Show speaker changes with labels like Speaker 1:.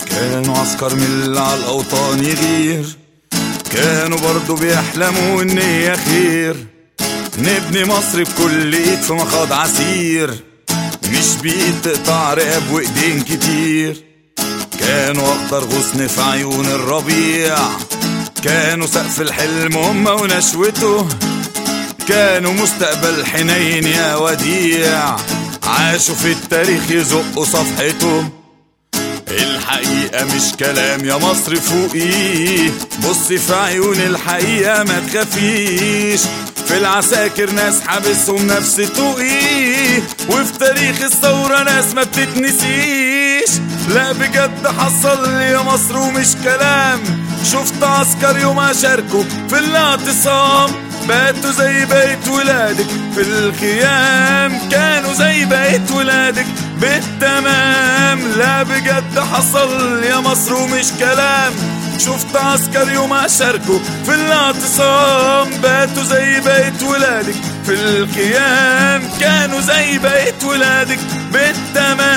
Speaker 1: كانوا عسكر من اللي على الأوطان يغير كانوا برضو بيحلموا النية خير نبني مصر بكل ايد في مخاض عسير مش بإيد تقطع رقاب وايدين كتير كانوا أخضر غصن في عيون الربيع كانوا سقف الحلم هما ونشوته كانوا مستقبل حنين يا وديع عاشوا في التاريخ يزقوا صفحته الحقيقة مش كلام يا مصر فوقي بصي في عيون الحقيقة ما تخافيش في العساكر ناس حابسهم نفس توقي وفي تاريخ الثورة ناس ما بتتنسيش لا بجد حصل يا مصر ومش كلام شفت عسكر يوم شاركوا في الاعتصام باتوا زي بيت ولادك في الخيام كانوا زي بيت ولادك بالتمام لا بجد حصل يا مصر ومش كلام شفت عسكر يوم شاركوا في الاعتصام باتوا زي بيت ولادك في الخيام كانوا زي بيت ولادك بالتمام